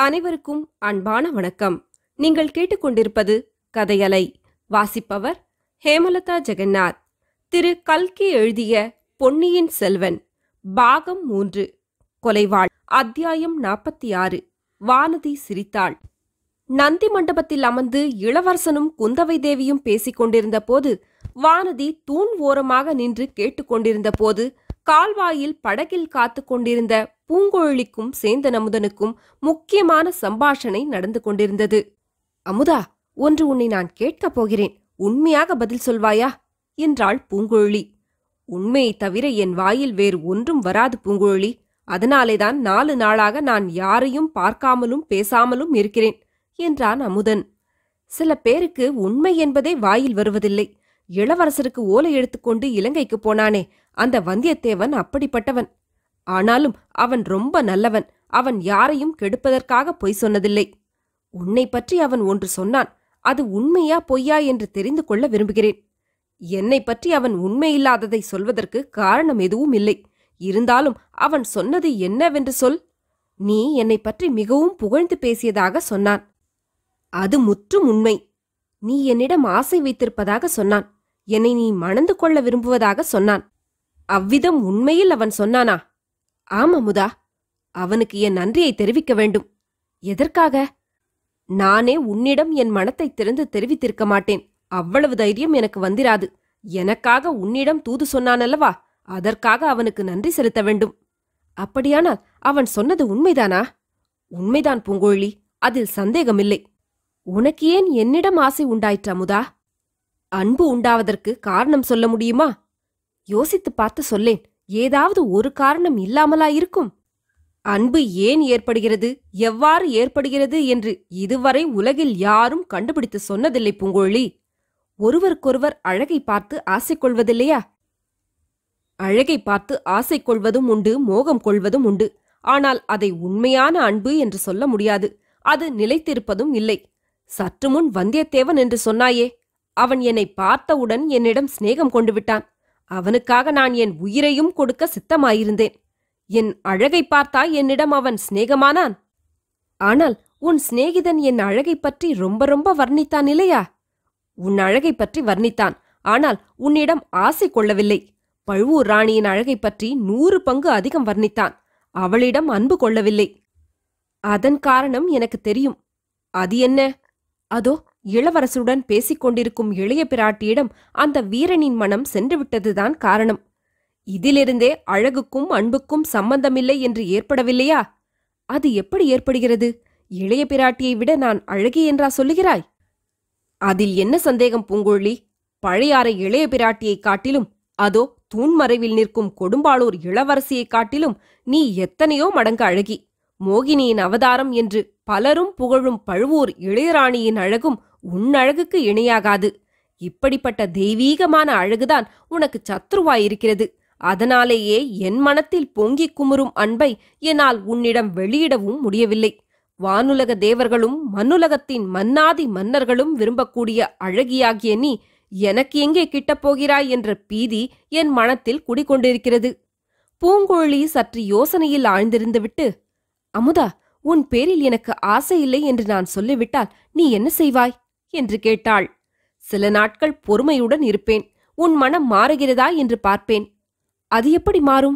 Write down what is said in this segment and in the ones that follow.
அனைவருக்கும் அன்பான வணக்கம் நீங்கள் கேட்டுக்கொண்டிருப்பது கதையலை வாசிப்பவர் ஹேமலதா ஜெகநாத் திரு கல்கி எழுதிய பொன்னியின் செல்வன் பாகம் மூன்று கொலைவாள் அத்தியாயம் நாற்பத்தி ஆறு வானதி சிரித்தாள் நந்தி மண்டபத்தில் அமர்ந்து இளவரசனும் குந்தவை தேவியும் பேசிக் கொண்டிருந்த போது வானதி தூண் ஓரமாக நின்று கேட்டுக்கொண்டிருந்த போது கால்வாயில் படகில் காத்துக் கொண்டிருந்த பூங்கொழிக்கும் சேந்தன் அமுதனுக்கும் முக்கியமான சம்பாஷணை நடந்து கொண்டிருந்தது அமுதா ஒன்று உன்னை நான் கேட்கப் போகிறேன் உண்மையாக பதில் சொல்வாயா என்றாள் பூங்குழலி உண்மையைத் தவிர என் வாயில் வேறு ஒன்றும் வராது பூங்குழலி அதனாலேதான் நாலு நாளாக நான் யாரையும் பார்க்காமலும் பேசாமலும் இருக்கிறேன் என்றான் அமுதன் சில பேருக்கு உண்மை என்பதே வாயில் வருவதில்லை இளவரசருக்கு ஓலை எடுத்துக்கொண்டு இலங்கைக்கு போனானே அந்த வந்தியத்தேவன் அப்படிப்பட்டவன் ஆனாலும் அவன் ரொம்ப நல்லவன் அவன் யாரையும் கெடுப்பதற்காக பொய் சொன்னதில்லை உன்னை பற்றி அவன் ஒன்று சொன்னான் அது உண்மையா பொய்யா என்று தெரிந்து கொள்ள விரும்புகிறேன் என்னை பற்றி அவன் உண்மையில்லாததை சொல்வதற்கு காரணம் எதுவும் இல்லை இருந்தாலும் அவன் சொன்னது என்னவென்று சொல் நீ என்னை பற்றி மிகவும் புகழ்ந்து பேசியதாக சொன்னான் அது முற்றும் உண்மை நீ என்னிடம் ஆசை வைத்திருப்பதாக சொன்னான் என்னை நீ மணந்து கொள்ள விரும்புவதாக சொன்னான் அவ்விதம் உண்மையில் அவன் சொன்னானா ஆம் அமுதா அவனுக்கு என் நன்றியை தெரிவிக்க வேண்டும் எதற்காக நானே உன்னிடம் என் மனத்தை திறந்து தெரிவித்திருக்க மாட்டேன் அவ்வளவு தைரியம் எனக்கு வந்திராது எனக்காக உன்னிடம் தூது சொன்னானல்லவா அதற்காக அவனுக்கு நன்றி செலுத்த வேண்டும் அப்படியானால் அவன் சொன்னது உண்மைதானா உண்மைதான் பூங்கோழி அதில் சந்தேகமில்லை உனக்கு ஏன் என்னிடம் ஆசை உண்டாயிற்று அமுதா அன்பு உண்டாவதற்கு காரணம் சொல்ல முடியுமா யோசித்துப் பார்த்து சொல்லேன் ஏதாவது ஒரு காரணம் இல்லாமலா இருக்கும் அன்பு ஏன் ஏற்படுகிறது எவ்வாறு ஏற்படுகிறது என்று இதுவரை உலகில் யாரும் கண்டுபிடித்து சொன்னதில்லை பூங்கோழி ஒருவருக்கொருவர் அழகை பார்த்து ஆசை கொள்வதில்லையா அழகை பார்த்து ஆசை கொள்வதும் உண்டு மோகம் கொள்வதும் உண்டு ஆனால் அதை உண்மையான அன்பு என்று சொல்ல முடியாது அது நிலைத்திருப்பதும் இல்லை சற்று முன் வந்தியத்தேவன் என்று சொன்னாயே அவன் என்னை பார்த்தவுடன் என்னிடம் சிநேகம் கொண்டு விட்டான் அவனுக்காக நான் என் உயிரையும் கொடுக்க சித்தமாயிருந்தேன் என் அழகை பார்த்தா என்னிடம் அவன் சிநேகமானான் ஆனால் உன் சிநேகிதன் என் அழகைப் பற்றி ரொம்ப ரொம்ப வர்ணித்தான் இல்லையா உன் அழகைப் பற்றி வர்ணித்தான் ஆனால் உன்னிடம் ஆசை கொள்ளவில்லை பழுவூர் ராணியின் அழகைப் பற்றி நூறு பங்கு அதிகம் வர்ணித்தான் அவளிடம் அன்பு கொள்ளவில்லை அதன் காரணம் எனக்கு தெரியும் அது என்ன அதோ இளவரசுடன் பேசிக் கொண்டிருக்கும் இளைய பிராட்டியிடம் அந்த வீரனின் மனம் சென்றுவிட்டதுதான் காரணம் இதிலிருந்தே அழகுக்கும் அன்புக்கும் சம்பந்தமில்லை என்று ஏற்படவில்லையா அது எப்படி ஏற்படுகிறது இளைய பிராட்டியை விட நான் அழகி என்றா சொல்லுகிறாய் அதில் என்ன சந்தேகம் பூங்கொழி பழையாறை இளைய பிராட்டியைக் காட்டிலும் அதோ தூண்மறைவில் நிற்கும் கொடும்பாளூர் இளவரசியைக் காட்டிலும் நீ எத்தனையோ மடங்கு அழகி மோகினியின் அவதாரம் என்று பலரும் புகழும் பழுவூர் இளையராணியின் அழகும் உன் அழகுக்கு இணையாகாது இப்படிப்பட்ட தெய்வீகமான அழகுதான் உனக்கு சத்ருவாயிருக்கிறது அதனாலேயே என் மனத்தில் பொங்கிக் குமுறும் அன்பை என்னால் உன்னிடம் வெளியிடவும் முடியவில்லை வானுலக தேவர்களும் மண்ணுலகத்தின் மன்னாதி மன்னர்களும் விரும்பக்கூடிய அழகியாகிய நீ எனக்கு எங்கே கிட்டப் போகிறாய் என்ற பீதி என் மனத்தில் குடிகொண்டிருக்கிறது பூங்கோழி சற்று யோசனையில் ஆழ்ந்திருந்துவிட்டு அமுதா உன் பேரில் எனக்கு ஆசை இல்லை என்று நான் சொல்லிவிட்டால் நீ என்ன செய்வாய் என்று கேட்டாள் சில நாட்கள் பொறுமையுடன் இருப்பேன் உன் மனம் மாறுகிறதா என்று பார்ப்பேன் அது எப்படி மாறும்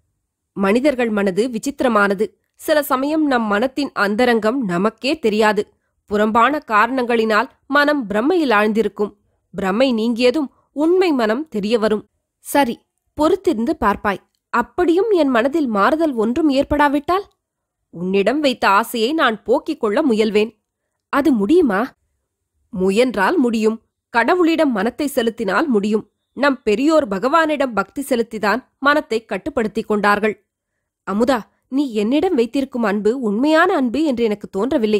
மனிதர்கள் மனது விசித்திரமானது சில சமயம் நம் மனத்தின் அந்தரங்கம் நமக்கே தெரியாது புறம்பான காரணங்களினால் மனம் பிரம்மையில் ஆழ்ந்திருக்கும் பிரம்மை நீங்கியதும் உண்மை மனம் தெரிய வரும் சரி பொறுத்திருந்து பார்ப்பாய் அப்படியும் என் மனதில் மாறுதல் ஒன்றும் ஏற்படாவிட்டால் உன்னிடம் வைத்த ஆசையை நான் போக்கிக் கொள்ள முயல்வேன் அது முடியுமா முயன்றால் முடியும் கடவுளிடம் மனத்தை செலுத்தினால் முடியும் நம் பெரியோர் பகவானிடம் பக்தி செலுத்திதான் மனத்தை கட்டுப்படுத்திக் கொண்டார்கள் அமுதா நீ என்னிடம் வைத்திருக்கும் அன்பு உண்மையான அன்பு என்று எனக்கு தோன்றவில்லை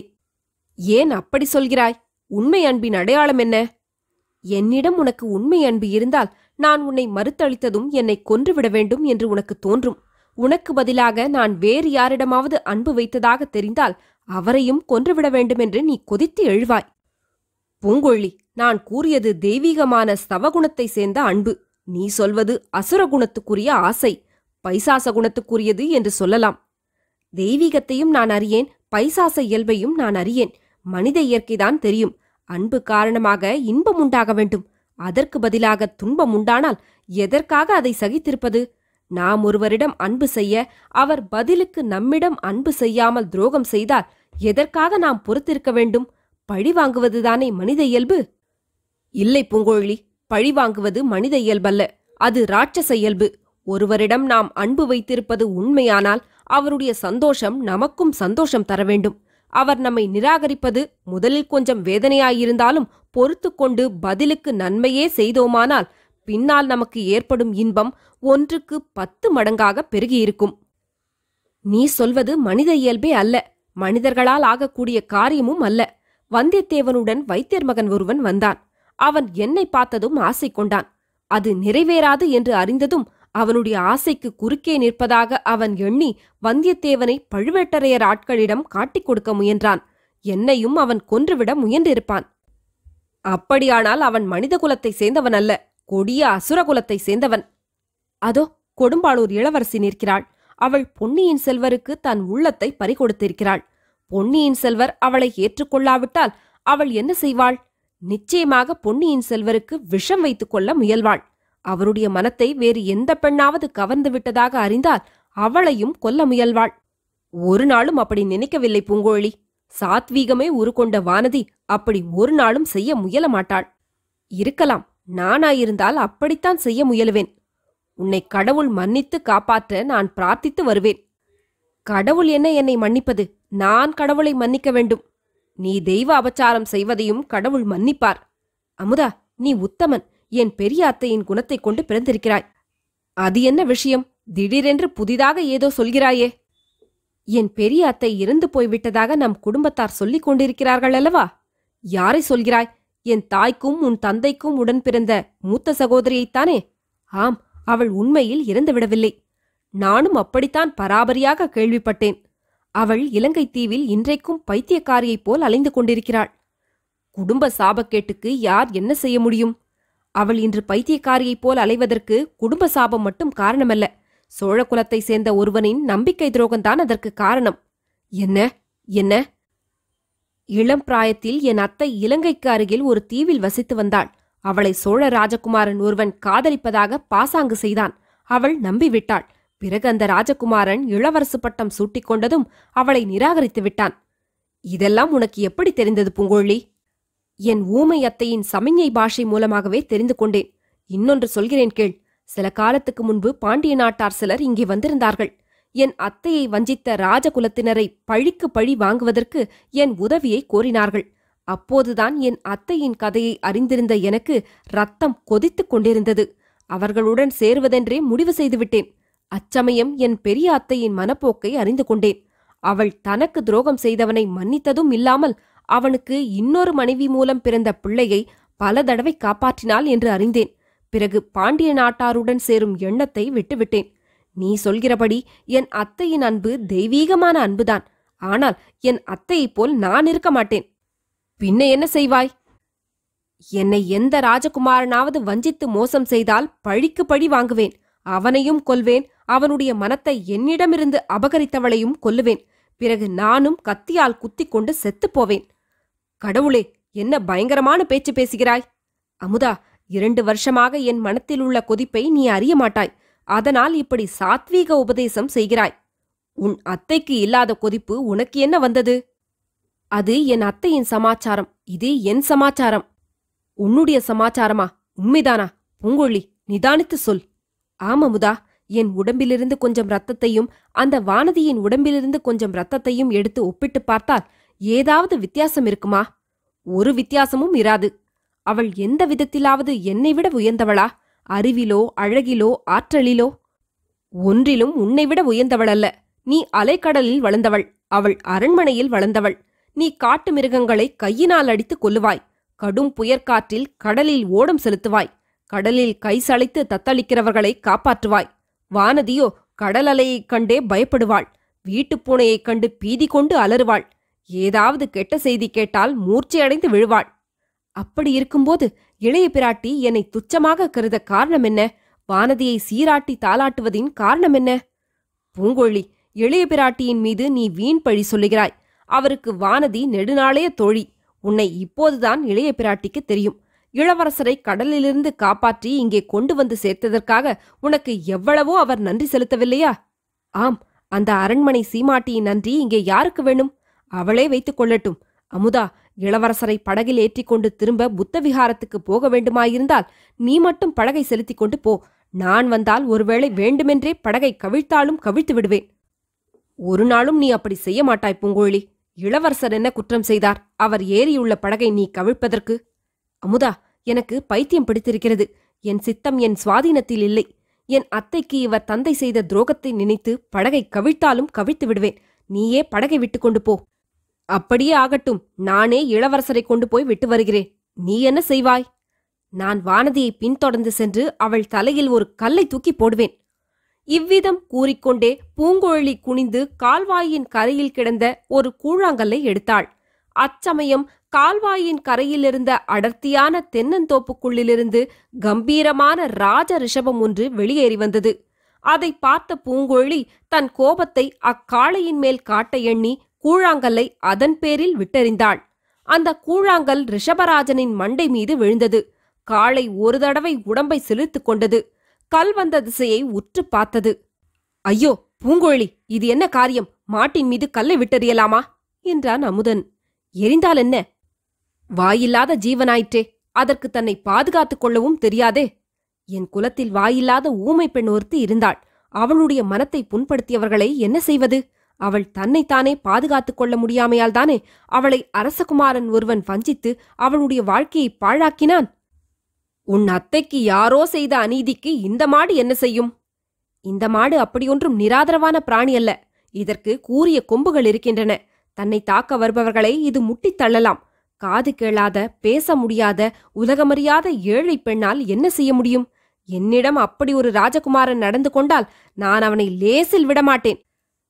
ஏன் அப்படி சொல்கிறாய் உண்மை அன்பின் அடையாளம் என்ன என்னிடம் உனக்கு உண்மை அன்பு இருந்தால் நான் உன்னை மறுத்தளித்ததும் என்னை கொன்றுவிட வேண்டும் என்று உனக்கு தோன்றும் உனக்கு பதிலாக நான் வேறு யாரிடமாவது அன்பு வைத்ததாக தெரிந்தால் அவரையும் கொன்றுவிட வேண்டுமென்று நீ கொதித்து எழுவாய் பூங்கொழி நான் கூறியது தெய்வீகமான ஸ்தவகுணத்தை சேர்ந்த அன்பு நீ சொல்வது அசுர குணத்துக்குரிய ஆசை பைசாச குணத்துக்குரியது என்று சொல்லலாம் தெய்வீகத்தையும் நான் அறியேன் பைசாச இயல்பையும் நான் அறியேன் மனித இயற்கைதான் தெரியும் அன்பு காரணமாக இன்பம் உண்டாக வேண்டும் அதற்கு பதிலாக துன்பம் உண்டானால் எதற்காக அதை சகித்திருப்பது நாம் ஒருவரிடம் அன்பு செய்ய அவர் பதிலுக்கு நம்மிடம் அன்பு செய்யாமல் துரோகம் செய்தால் எதற்காக நாம் பொறுத்திருக்க வேண்டும் பழி வாங்குவதுதானே மனித இயல்பு இல்லை பூங்கோழி பழி வாங்குவது மனித இயல்பல்ல அது ராட்சச இயல்பு ஒருவரிடம் நாம் அன்பு வைத்திருப்பது உண்மையானால் அவருடைய சந்தோஷம் நமக்கும் சந்தோஷம் தர வேண்டும் அவர் நம்மை நிராகரிப்பது முதலில் கொஞ்சம் வேதனையாயிருந்தாலும் பொறுத்து கொண்டு பதிலுக்கு நன்மையே செய்தோமானால் பின்னால் நமக்கு ஏற்படும் இன்பம் ஒன்றுக்கு பத்து மடங்காக பெருகியிருக்கும் நீ சொல்வது மனித இயல்பே அல்ல மனிதர்களால் ஆகக்கூடிய காரியமும் அல்ல வந்தியத்தேவனுடன் வைத்தியர் மகன் ஒருவன் வந்தான் அவன் என்னை பார்த்ததும் ஆசை கொண்டான் அது நிறைவேறாது என்று அறிந்ததும் அவனுடைய ஆசைக்கு குறுக்கே நிற்பதாக அவன் எண்ணி வந்தியத்தேவனை பழுவேட்டரையர் ஆட்களிடம் காட்டிக் கொடுக்க முயன்றான் என்னையும் அவன் கொன்றுவிட முயன்றிருப்பான் அப்படியானால் அவன் மனித குலத்தை சேர்ந்தவன் அல்ல கொடிய அசுர குலத்தை சேர்ந்தவன் அதோ கொடும்பாளூர் இளவரசி நிற்கிறாள் அவள் பொன்னியின் செல்வருக்கு தன் உள்ளத்தை பறிகொடுத்திருக்கிறாள் பொன்னியின் செல்வர் அவளை ஏற்றுக்கொள்ளாவிட்டால் அவள் என்ன செய்வாள் நிச்சயமாக பொன்னியின் செல்வருக்கு விஷம் வைத்துக் கொள்ள முயல்வாள் அவருடைய மனத்தை வேறு எந்த பெண்ணாவது கவர்ந்து விட்டதாக அறிந்தால் அவளையும் கொல்ல முயல்வாள் ஒரு நாளும் அப்படி நினைக்கவில்லை பூங்கோழி சாத்வீகமே உருக்கொண்ட வானதி அப்படி ஒரு நாளும் செய்ய முயல மாட்டாள் இருக்கலாம் நானாயிருந்தால் அப்படித்தான் செய்ய முயலுவேன் உன்னை கடவுள் மன்னித்து காப்பாற்ற நான் பிரார்த்தித்து வருவேன் கடவுள் என்ன என்னை மன்னிப்பது நான் கடவுளை மன்னிக்க வேண்டும் நீ தெய்வ அபச்சாரம் செய்வதையும் கடவுள் மன்னிப்பார் அமுதா நீ உத்தமன் என் பெரிய அத்தையின் குணத்தைக் கொண்டு பிறந்திருக்கிறாய் அது என்ன விஷயம் திடீரென்று புதிதாக ஏதோ சொல்கிறாயே என் பெரிய அத்தை இறந்து போய்விட்டதாக நம் குடும்பத்தார் சொல்லிக் கொண்டிருக்கிறார்கள் அல்லவா யாரை சொல்கிறாய் என் தாய்க்கும் உன் தந்தைக்கும் உடன் பிறந்த மூத்த சகோதரியைத்தானே ஆம் அவள் உண்மையில் இறந்துவிடவில்லை நானும் அப்படித்தான் பராபரியாக கேள்விப்பட்டேன் அவள் இலங்கை தீவில் இன்றைக்கும் பைத்தியக்காரியைப் போல் அலைந்து கொண்டிருக்கிறாள் குடும்ப சாபக்கேட்டுக்கு யார் என்ன செய்ய முடியும் அவள் இன்று பைத்தியக்காரியைப் போல் அலைவதற்கு குடும்ப சாபம் மட்டும் காரணமல்ல சோழ குலத்தை சேர்ந்த ஒருவனின் நம்பிக்கை துரோகம்தான் அதற்கு காரணம் என்ன என்ன இளம் பிராயத்தில் என் அத்தை இலங்கைக்கு அருகில் ஒரு தீவில் வசித்து வந்தாள் அவளை சோழ ராஜகுமாரன் ஒருவன் காதலிப்பதாக பாசாங்கு செய்தான் அவள் நம்பிவிட்டாள் பிறகு அந்த ராஜகுமாரன் இளவரசு பட்டம் சூட்டிக் கொண்டதும் அவளை நிராகரித்து விட்டான் இதெல்லாம் உனக்கு எப்படி தெரிந்தது பூங்கோழி என் ஊமை அத்தையின் சமிஞ்ஞை பாஷை மூலமாகவே தெரிந்து கொண்டேன் இன்னொன்று சொல்கிறேன் கேள் சில காலத்துக்கு முன்பு பாண்டிய நாட்டார் சிலர் இங்கே வந்திருந்தார்கள் என் அத்தையை வஞ்சித்த ராஜகுலத்தினரை பழிக்கு பழி வாங்குவதற்கு என் உதவியை கோரினார்கள் அப்போதுதான் என் அத்தையின் கதையை அறிந்திருந்த எனக்கு ரத்தம் கொதித்துக் கொண்டிருந்தது அவர்களுடன் சேருவதென்றே முடிவு செய்துவிட்டேன் அச்சமயம் என் பெரிய அத்தையின் மனப்போக்கை அறிந்து கொண்டேன் அவள் தனக்கு துரோகம் செய்தவனை மன்னித்ததும் இல்லாமல் அவனுக்கு இன்னொரு மனைவி மூலம் பிறந்த பிள்ளையை பல தடவை காப்பாற்றினாள் என்று அறிந்தேன் பிறகு பாண்டிய நாட்டாருடன் சேரும் எண்ணத்தை விட்டுவிட்டேன் நீ சொல்கிறபடி என் அத்தையின் அன்பு தெய்வீகமான அன்புதான் ஆனால் என் அத்தையைப் போல் நான் இருக்க மாட்டேன் பின்ன என்ன செய்வாய் என்னை எந்த ராஜகுமாரனாவது வஞ்சித்து மோசம் செய்தால் பழிக்கு பழி வாங்குவேன் அவனையும் கொல்வேன் அவனுடைய மனத்தை என்னிடமிருந்து அபகரித்தவளையும் கொல்லுவேன் பிறகு நானும் கத்தியால் குத்திக் கொண்டு செத்துப் போவேன் கடவுளே என்ன பயங்கரமான பேச்சு பேசுகிறாய் அமுதா இரண்டு வருஷமாக என் மனத்தில் உள்ள கொதிப்பை நீ அறிய மாட்டாய் அதனால் இப்படி சாத்வீக உபதேசம் செய்கிறாய் உன் அத்தைக்கு இல்லாத கொதிப்பு உனக்கு என்ன வந்தது அது என் அத்தையின் சமாச்சாரம் இது என் சமாச்சாரம் உன்னுடைய சமாச்சாரமா உண்மைதானா பூங்கொழி நிதானித்து சொல் ஆமமுதா என் உடம்பிலிருந்து கொஞ்சம் ரத்தத்தையும் அந்த வானதியின் உடம்பிலிருந்து கொஞ்சம் ரத்தத்தையும் எடுத்து ஒப்பிட்டுப் பார்த்தால் ஏதாவது வித்தியாசம் இருக்குமா ஒரு வித்தியாசமும் இராது அவள் எந்த விதத்திலாவது என்னை விட உயர்ந்தவளா அறிவிலோ அழகிலோ ஆற்றலிலோ ஒன்றிலும் உன்னை விட உயர்ந்தவள் அல்ல நீ அலைக்கடலில் வளர்ந்தவள் அவள் அரண்மனையில் வளர்ந்தவள் நீ காட்டு மிருகங்களை கையினால் அடித்து கொல்லுவாய் கடும் புயற்காற்றில் கடலில் ஓடம் செலுத்துவாய் கடலில் கை சளைத்து தத்தளிக்கிறவர்களை காப்பாற்றுவாய் வானதியோ கடல் அலையைக் கண்டே பயப்படுவாள் வீட்டுப் பூனையைக் கண்டு பீதி கொண்டு அலறுவாள் ஏதாவது கெட்ட செய்தி கேட்டால் மூர்ச்சையடைந்து விழுவாள் அப்படி இருக்கும்போது இளைய பிராட்டி என்னை துச்சமாக கருத காரணம் என்ன வானதியை சீராட்டி தாளாட்டுவதின் காரணம் என்ன பூங்கொழி இளைய பிராட்டியின் மீது நீ வீண் பழி சொல்லுகிறாய் அவருக்கு வானதி நெடுநாளைய தோழி உன்னை இப்போதுதான் இளைய பிராட்டிக்கு தெரியும் இளவரசரை கடலிலிருந்து காப்பாற்றி இங்கே கொண்டு வந்து சேர்த்ததற்காக உனக்கு எவ்வளவோ அவர் நன்றி செலுத்தவில்லையா ஆம் அந்த அரண்மனை சீமாட்டியின் நன்றி இங்கே யாருக்கு வேணும் அவளே வைத்துக் கொள்ளட்டும் அமுதா இளவரசரை படகில் ஏற்றிக்கொண்டு திரும்ப புத்த விகாரத்துக்கு போக வேண்டுமாயிருந்தால் நீ மட்டும் படகை செலுத்திக் கொண்டு போ நான் வந்தால் ஒருவேளை வேண்டுமென்றே படகை கவிழ்த்தாலும் கவிழ்த்து விடுவேன் ஒரு நாளும் நீ அப்படி செய்ய மாட்டாய் பூங்கோழி இளவரசர் என்ன குற்றம் செய்தார் அவர் ஏறியுள்ள படகை நீ கவிழ்ப்பதற்கு அமுதா எனக்கு பைத்தியம் பிடித்திருக்கிறது என் சித்தம் என் சுவாதீனத்தில் இல்லை என் அத்தைக்கு இவர் தந்தை செய்த துரோகத்தை நினைத்து படகை கவிழ்த்தாலும் கவிழ்த்து விடுவேன் நீயே படகை விட்டு கொண்டு போ அப்படியே ஆகட்டும் நானே இளவரசரை கொண்டு போய் விட்டு வருகிறேன் நீ என்ன செய்வாய் நான் வானதியை பின்தொடர்ந்து சென்று அவள் தலையில் ஒரு கல்லை தூக்கி போடுவேன் இவ்விதம் கூறிக்கொண்டே பூங்குழலி குனிந்து கால்வாயின் கரையில் கிடந்த ஒரு கூழாங்கல்லை எடுத்தாள் அச்சமயம் கால்வாயின் கரையிலிருந்த அடர்த்தியான தென்னந்தோப்புக்குள்ளிலிருந்து கம்பீரமான ராஜ ரிஷபம் ஒன்று வெளியேறி வந்தது அதை பார்த்த பூங்குழலி தன் கோபத்தை அக்காளையின் மேல் காட்ட எண்ணி கூழாங்கல்லை அதன் பேரில் விட்டெறிந்தாள் அந்த கூழாங்கல் ரிஷபராஜனின் மண்டை மீது விழுந்தது காளை ஒரு தடவை உடம்பை சிலிர்த்துக் கொண்டது கல் வந்த திசையை உற்று பார்த்தது ஐயோ பூங்குழலி இது என்ன காரியம் மாட்டின் மீது கல்லை விட்டெறியலாமா என்றான் அமுதன் எரிந்தால் என்ன வாயில்லாத ஜீவனாயிற்றே அதற்கு தன்னை பாதுகாத்துக் கொள்ளவும் தெரியாதே என் குலத்தில் வாயில்லாத ஊமை பெண் ஒருத்தி இருந்தாள் அவளுடைய மனத்தை புண்படுத்தியவர்களை என்ன செய்வது அவள் தன்னைத்தானே பாதுகாத்துக் கொள்ள முடியாமையால் தானே அவளை அரசகுமாரன் ஒருவன் வஞ்சித்து அவளுடைய வாழ்க்கையை பாழாக்கினான் உன் அத்தைக்கு யாரோ செய்த அநீதிக்கு இந்த மாடு என்ன செய்யும் இந்த மாடு அப்படியொன்றும் நிராதரவான பிராணி அல்ல இதற்கு கூரிய கொம்புகள் இருக்கின்றன தன்னை தாக்க வருபவர்களை இது முட்டித் தள்ளலாம் காது கேளாத பேச முடியாத உலகமறியாத ஏழை பெண்ணால் என்ன செய்ய முடியும் என்னிடம் அப்படி ஒரு ராஜகுமாரன் நடந்து கொண்டால் நான் அவனை லேசில் விடமாட்டேன்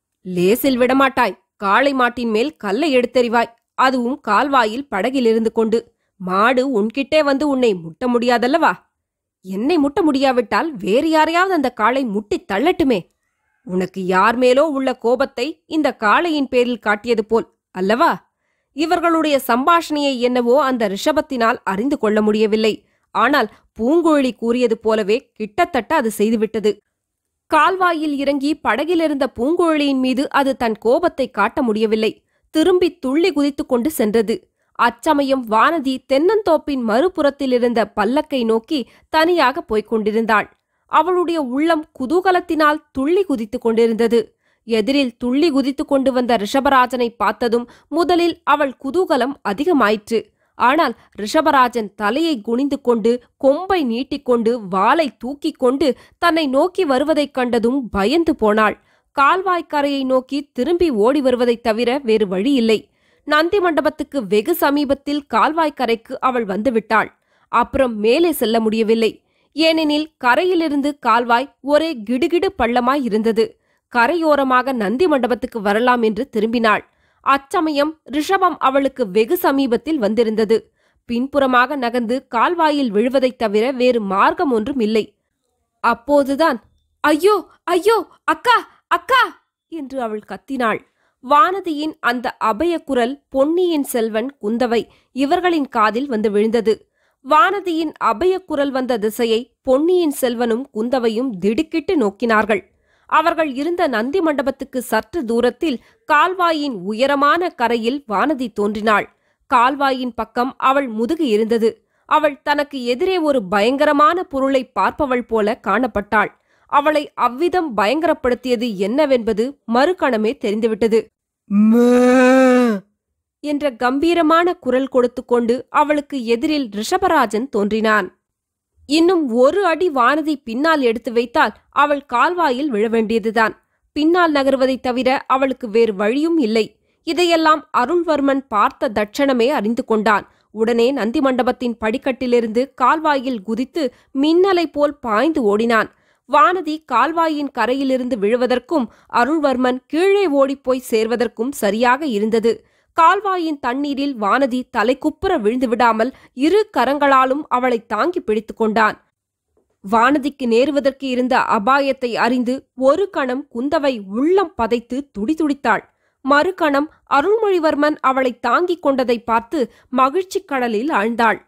லேசில் விடமாட்டாய் காளை மாட்டின் மேல் கல்லை எடுத்தெறிவாய் அதுவும் கால்வாயில் படகில் இருந்து கொண்டு மாடு உன்கிட்டே வந்து உன்னை முட்ட முடியாதல்லவா என்னை முட்ட முடியாவிட்டால் வேறு யாரையாவது அந்த காளை முட்டித் தள்ளட்டுமே உனக்கு யார் மேலோ உள்ள கோபத்தை இந்த காளையின் பேரில் காட்டியது போல் அல்லவா இவர்களுடைய சம்பாஷணையை என்னவோ அந்த ரிஷபத்தினால் அறிந்து கொள்ள முடியவில்லை ஆனால் பூங்குழலி கூறியது போலவே கிட்டத்தட்ட அது செய்துவிட்டது கால்வாயில் இறங்கி படகிலிருந்த பூங்குழலியின் மீது அது தன் கோபத்தை காட்ட முடியவில்லை திரும்பி துள்ளி குதித்துக் கொண்டு சென்றது அச்சமயம் வானதி தென்னந்தோப்பின் மறுபுறத்தில் இருந்த பல்லக்கை நோக்கி தனியாக போய்க் கொண்டிருந்தாள் அவளுடைய உள்ளம் குதூகலத்தினால் துள்ளி குதித்துக் கொண்டிருந்தது எதிரில் துள்ளி குதித்துக் கொண்டு வந்த ரிஷபராஜனை பார்த்ததும் முதலில் அவள் குதூகலம் அதிகமாயிற்று ஆனால் ரிஷபராஜன் தலையை குனிந்து கொண்டு கொம்பை நீட்டிக்கொண்டு வாளை தூக்கிக் கொண்டு தன்னை நோக்கி வருவதைக் கண்டதும் பயந்து போனாள் கால்வாய்க்கரையை நோக்கி திரும்பி ஓடி வருவதைத் தவிர வேறு வழி இல்லை நந்தி மண்டபத்துக்கு வெகு சமீபத்தில் கால்வாய்க்கரைக்கு அவள் வந்துவிட்டாள் அப்புறம் மேலே செல்ல முடியவில்லை ஏனெனில் கரையிலிருந்து கால்வாய் ஒரே கிடுகிடு பள்ளமாய் இருந்தது கரையோரமாக நந்தி மண்டபத்துக்கு வரலாம் என்று திரும்பினாள் அச்சமயம் ரிஷபம் அவளுக்கு வெகு சமீபத்தில் வந்திருந்தது பின்புறமாக நகர்ந்து கால்வாயில் விழுவதைத் தவிர வேறு மார்க்கம் ஒன்றும் இல்லை அப்போதுதான் ஐயோ ஐயோ அக்கா அக்கா என்று அவள் கத்தினாள் வானதியின் அந்த அபய குரல் பொன்னியின் செல்வன் குந்தவை இவர்களின் காதில் வந்து விழுந்தது வானதியின் அபய குரல் வந்த திசையை பொன்னியின் செல்வனும் குந்தவையும் திடுக்கிட்டு நோக்கினார்கள் அவர்கள் இருந்த நந்தி மண்டபத்துக்கு சற்று தூரத்தில் கால்வாயின் உயரமான கரையில் வானதி தோன்றினாள் கால்வாயின் பக்கம் அவள் முதுகு இருந்தது அவள் தனக்கு எதிரே ஒரு பயங்கரமான பொருளை பார்ப்பவள் போல காணப்பட்டாள் அவளை அவ்விதம் பயங்கரப்படுத்தியது என்னவென்பது மறுகணமே தெரிந்துவிட்டது என்ற கம்பீரமான குரல் கொடுத்துக்கொண்டு அவளுக்கு எதிரில் ரிஷபராஜன் தோன்றினான் இன்னும் ஒரு அடி வானதி பின்னால் எடுத்து வைத்தால் அவள் கால்வாயில் விழ வேண்டியதுதான் பின்னால் நகருவதைத் தவிர அவளுக்கு வேறு வழியும் இல்லை இதையெல்லாம் அருள்வர்மன் பார்த்த தட்சணமே அறிந்து கொண்டான் உடனே நந்தி மண்டபத்தின் படிக்கட்டிலிருந்து கால்வாயில் குதித்து மின்னலை போல் பாய்ந்து ஓடினான் வானதி கால்வாயின் கரையிலிருந்து விழுவதற்கும் அருள்வர்மன் கீழே ஓடிப்போய் சேர்வதற்கும் சரியாக இருந்தது கால்வாயின் தண்ணீரில் வானதி தலைக்குப்புற விழுந்து விடாமல் இரு கரங்களாலும் அவளை தாங்கி பிடித்துக் கொண்டான் வானதிக்கு நேருவதற்கு இருந்த அபாயத்தை அறிந்து ஒரு கணம் குந்தவை உள்ளம் பதைத்து துடிதுடித்தாள் மறுகணம் அருள்மொழிவர்மன் அவளை தாங்கிக் கொண்டதை பார்த்து மகிழ்ச்சிக் கடலில் ஆழ்ந்தாள்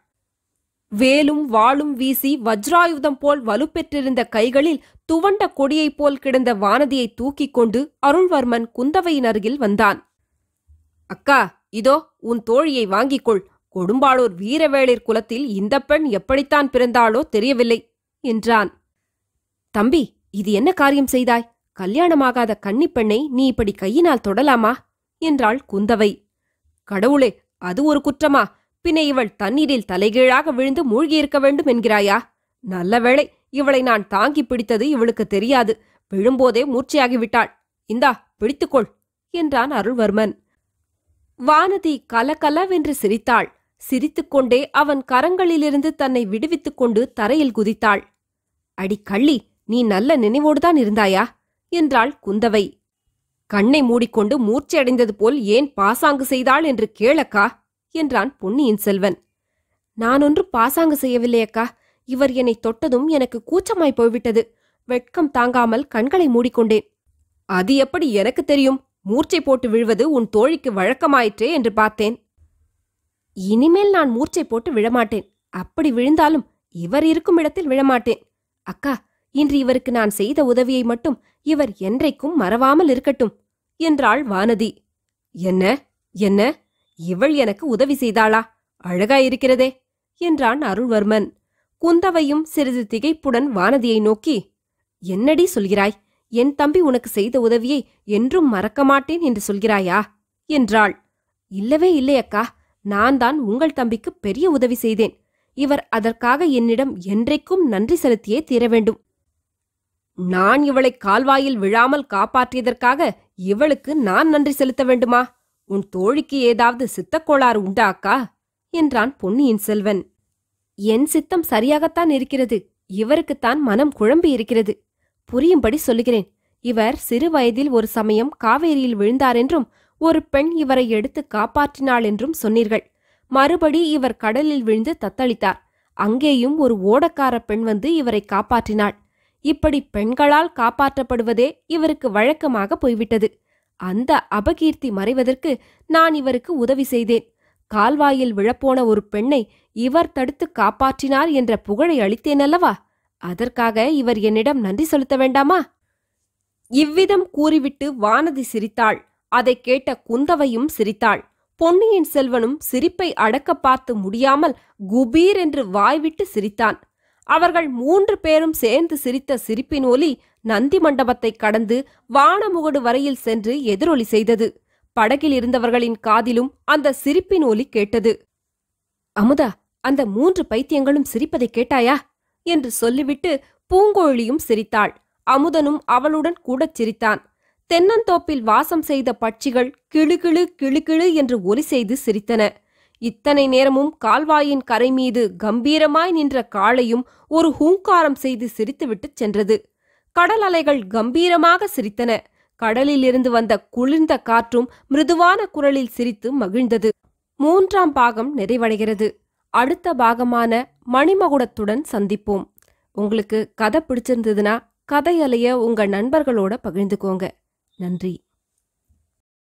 வேலும் வாளும் வீசி வஜ்ராயுதம் போல் வலுப்பெற்றிருந்த கைகளில் துவண்ட கொடியைப் போல் கிடந்த வானதியை தூக்கிக் கொண்டு அருள்வர்மன் குந்தவையின் அருகில் வந்தான் அக்கா இதோ உன் தோழியை வாங்கிக் கொள் கொடும்பாளூர் வீரவேளிர் குலத்தில் இந்த பெண் எப்படித்தான் பிறந்தாளோ தெரியவில்லை என்றான் தம்பி இது என்ன காரியம் செய்தாய் கல்யாணமாகாத கன்னிப் பெண்ணை நீ இப்படி கையினால் தொடலாமா என்றாள் குந்தவை கடவுளே அது ஒரு குற்றமா பின்ன இவள் தண்ணீரில் தலைகீழாக விழுந்து மூழ்கியிருக்க வேண்டும் என்கிறாயா நல்ல வேளை இவளை நான் தாங்கி பிடித்தது இவளுக்கு தெரியாது விழும்போதே மூர்ச்சையாகிவிட்டாள் இந்தா பிடித்துக்கொள் என்றான் அருள்வர்மன் வானதி கலகலவென்று சிரித்தாள் சிரித்துக்கொண்டே அவன் கரங்களிலிருந்து தன்னை விடுவித்துக் கொண்டு தரையில் குதித்தாள் அடி கள்ளி நீ நல்ல நினைவோடுதான் இருந்தாயா என்றாள் குந்தவை கண்ணை மூடிக்கொண்டு மூர்ச்சையடைந்தது போல் ஏன் பாசாங்கு செய்தாள் என்று கேளக்கா என்றான் பொன்னியின் செல்வன் நான் ஒன்று பாசாங்கு செய்யவில்லை அக்கா இவர் என்னை தொட்டதும் எனக்கு கூச்சமாய் போய்விட்டது வெட்கம் தாங்காமல் கண்களை மூடிக்கொண்டேன் அது எப்படி எனக்கு தெரியும் மூர்ச்சை போட்டு விழுவது உன் தோழிக்கு வழக்கமாயிற்றே என்று பார்த்தேன் இனிமேல் நான் மூர்ச்சை போட்டு விழமாட்டேன் அப்படி விழுந்தாலும் இவர் இருக்கும் இடத்தில் விழமாட்டேன் அக்கா இன்று இவருக்கு நான் செய்த உதவியை மட்டும் இவர் என்றைக்கும் மறவாமல் இருக்கட்டும் என்றாள் வானதி என்ன என்ன இவள் எனக்கு உதவி செய்தாளா அழகாயிருக்கிறதே என்றான் அருள்வர்மன் குந்தவையும் சிறிது திகைப்புடன் வானதியை நோக்கி என்னடி சொல்கிறாய் என் தம்பி உனக்கு செய்த உதவியை என்றும் மறக்க மாட்டேன் என்று சொல்கிறாயா என்றாள் இல்லவே இல்லை அக்கா நான் தான் உங்கள் தம்பிக்கு பெரிய உதவி செய்தேன் இவர் அதற்காக என்னிடம் என்றைக்கும் நன்றி செலுத்தியே தீர வேண்டும் நான் இவளை கால்வாயில் விழாமல் காப்பாற்றியதற்காக இவளுக்கு நான் நன்றி செலுத்த வேண்டுமா உன் தோழிக்கு ஏதாவது சித்தக்கோளாறு உண்டா அக்கா என்றான் பொன்னியின் செல்வன் என் சித்தம் சரியாகத்தான் இருக்கிறது இவருக்குத்தான் மனம் குழம்பி இருக்கிறது புரியும்படி சொல்லுகிறேன் இவர் சிறு வயதில் ஒரு சமயம் காவேரியில் விழுந்தார் என்றும் ஒரு பெண் இவரை எடுத்து காப்பாற்றினாள் என்றும் சொன்னீர்கள் மறுபடி இவர் கடலில் விழுந்து தத்தளித்தார் அங்கேயும் ஒரு ஓடக்கார பெண் வந்து இவரை காப்பாற்றினாள் இப்படி பெண்களால் காப்பாற்றப்படுவதே இவருக்கு வழக்கமாக போய்விட்டது அந்த அபகீர்த்தி மறைவதற்கு நான் இவருக்கு உதவி செய்தேன் கால்வாயில் விழப்போன ஒரு பெண்ணை இவர் தடுத்து காப்பாற்றினார் என்ற புகழை அளித்தேன் அல்லவா அதற்காக இவர் என்னிடம் நன்றி செலுத்த வேண்டாமா இவ்விதம் கூறிவிட்டு வானதி சிரித்தாள் அதைக் கேட்ட குந்தவையும் சிரித்தாள் பொன்னியின் செல்வனும் சிரிப்பை அடக்க பார்த்து முடியாமல் குபீர் என்று வாய்விட்டு சிரித்தான் அவர்கள் மூன்று பேரும் சேர்ந்து சிரித்த சிரிப்பின் ஒலி நந்தி மண்டபத்தைக் கடந்து வானமுகடு வரையில் சென்று எதிரொலி செய்தது படகில் இருந்தவர்களின் காதிலும் அந்த சிரிப்பின் ஒலி கேட்டது அமுதா அந்த மூன்று பைத்தியங்களும் சிரிப்பதை கேட்டாயா என்று சொல்லிவிட்டு பூங்கோழியும் சிரித்தாள் அமுதனும் அவளுடன் கூடச் சிரித்தான் தென்னந்தோப்பில் வாசம் செய்த பட்சிகள் கிளுகிளு கிளுகிளு என்று ஒலி செய்து சிரித்தன இத்தனை நேரமும் கால்வாயின் கரை மீது கம்பீரமாய் நின்ற காளையும் ஒரு ஹூங்காரம் செய்து சிரித்துவிட்டுச் சென்றது கடல் அலைகள் கம்பீரமாக சிரித்தன கடலிலிருந்து வந்த குளிர்ந்த காற்றும் மிருதுவான குரலில் சிரித்து மகிழ்ந்தது மூன்றாம் பாகம் நிறைவடைகிறது அடுத்த பாகமான மணிமகுடத்துடன் சந்திப்போம் உங்களுக்கு கதை பிடிச்சிருந்ததுன்னா கதை அலைய உங்க நண்பர்களோட பகிர்ந்துக்கோங்க நன்றி